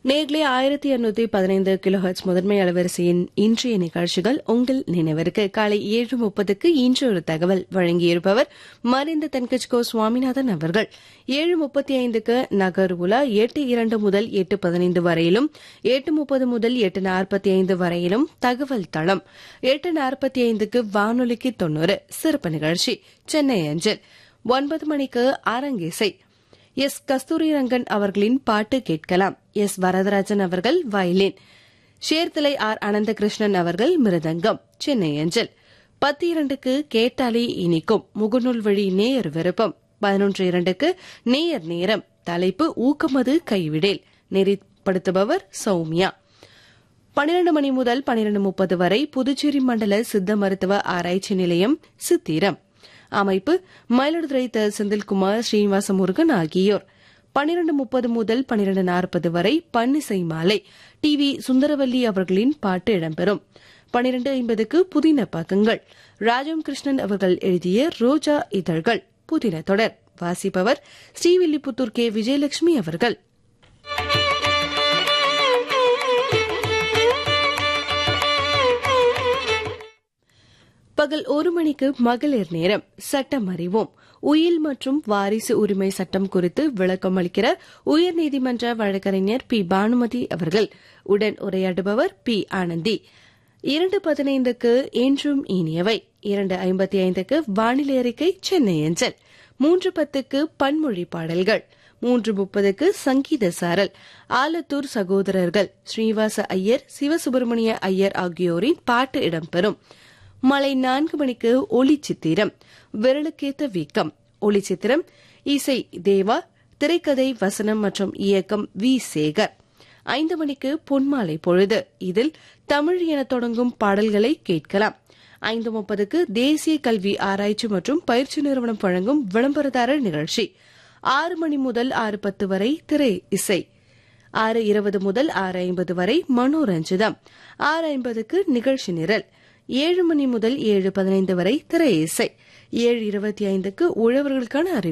நேர்களே ஆயிரத்தி எண்ணூத்தி பதினைந்து கிலோஹெட்ஸ் முதன்மை அலைவரிசையின் இன்றைய நிகழ்ச்சிகள் உங்கள் நினைவிற்கு காலை ஏழு முப்பதுக்கு இன்று ஒரு தகவல் வழங்கியிருப்பவர் மறைந்த தென்கட்சிகோ சுவாமிநாதன் அவர்கள் ஏழு முப்பத்தி ஐந்துக்கு நகர் உலா எட்டு இரண்டு முதல் எட்டு பதினைந்து வரையிலும் எட்டு முப்பது முதல் எட்டு நாற்பத்தி ஐந்து வரையிலும் தகவல் தளம் எட்டு நாற்பத்தி ஐந்துக்கு வானொலிக்கு தொண்ணூறு சிறப்பு நிகழ்ச்சி சென்னை அஞ்சல் ஒன்பது மணிக்கு அரங்கிசை எஸ் கஸ்தூரிரங்கன் அவர்களின் பாட்டு கேட்கலாம் எஸ் வரதராஜன் அவர்கள் வயலின் ஷேர்தலை ஆர் அனந்தகிருஷ்ணன் அவர்கள் மிருதங்கம் சென்னை அஞ்சல் பத்து இரண்டுக்கு கேட்டாலே இனிக்கும் முகநூல் வழி நேயர் விருப்பம் பதினொன்று இரண்டுக்கு நேயர் நேரம் தலைப்பு ஊக்கமது கைவிடேல் நெறிப்படுத்துபவர் சௌமியா பனிரண்டு மணி முதல் பனிரண்டு முப்பது வரை புதுச்சேரி மண்டல சித்த மருத்துவ ஆராய்ச்சி நிலையம் சித்திரம் அமைப்பு மயிலாடுதுறை த செந்தில்குமார் ஸ்ரீனிவாச முருகன் ஆகியோர் பனிரண்டு முப்பது முதல் பனிரண்டு நாற்பது வரை பன்னிசை மாலை டி வி சுந்தரவல்லி அவர்களின் பாட்டு இடம்பெறும் பனிரண்டு ஐம்பதுக்கு புதின பக்கங்கள் ராஜம் கிருஷ்ணன் அவர்கள் எழுதிய ரோஜா இதழ்கள் புதின தொடர் வாசிப்பவர் ஸ்ரீவில்லிபுத்தூர் கே விஜயலட்சுமி அவர்கள் பகல் ஒரு மணிக்கு மகளிர் நேரம் சட்டம் அறிவோம் உயில் மற்றும் வாரிசு உரிமை சட்டம் குறித்து விளக்கம் அளிக்கிற உயர்நீதிமன்ற வழக்கறிஞர் பி பானுமதி அவர்கள் உடன் உரையாடுபவர் பி ஆனந்தி இரண்டு பதினைந்துக்கு என்றும் இனியவை இரண்டு ஐம்பத்தி ஐந்துக்கு வானிலை அறிக்கை சென்னை அஞ்சல் மூன்று பத்துக்கு பன்மொழி பாடல்கள் மூன்று முப்பதுக்கு சங்கீத சாரல் ஆலத்தூர் சகோதரர்கள் ஸ்ரீனிவாச ஐயர் சிவசுப்பிரமணிய ஐயர் ஆகியோரின் பாட்டு இடம்பெறும் மாலை நான்கு மணிக்கு ஒளி சித்திரம் விரலுக்கேத்த வீக்கம் ஒளி சித்திரம் இசை தேவா திரைக்கதை வசனம் மற்றும் இயக்கம் வி சேகர் ஐந்து மணிக்கு பொன்மாலை பொழுது இதில் தமிழ் என தொடங்கும் பாடல்களை கேட்கலாம் ஐந்து முப்பதுக்கு தேசிய கல்வி ஆராய்ச்சி மற்றும் பயிற்சி நிறுவனம் வழங்கும் விளம்பரதாரர் நிகழ்ச்சி ஆறு மணி முதல் ஆறு பத்து வரை திரை இசை ஆறு இருபது முதல் ஆறு ஐம்பது வரை மனோரஞ்சிதம் ஆறு ஐம்பதுக்கு நிகழ்ச்சி நிரல் ஏழு மணி முதல் ஏழு பதினைந்து வரை திரை இசை ஏழு இருபத்தி ஐந்துக்கு உழவர்களுக்கான அறிவு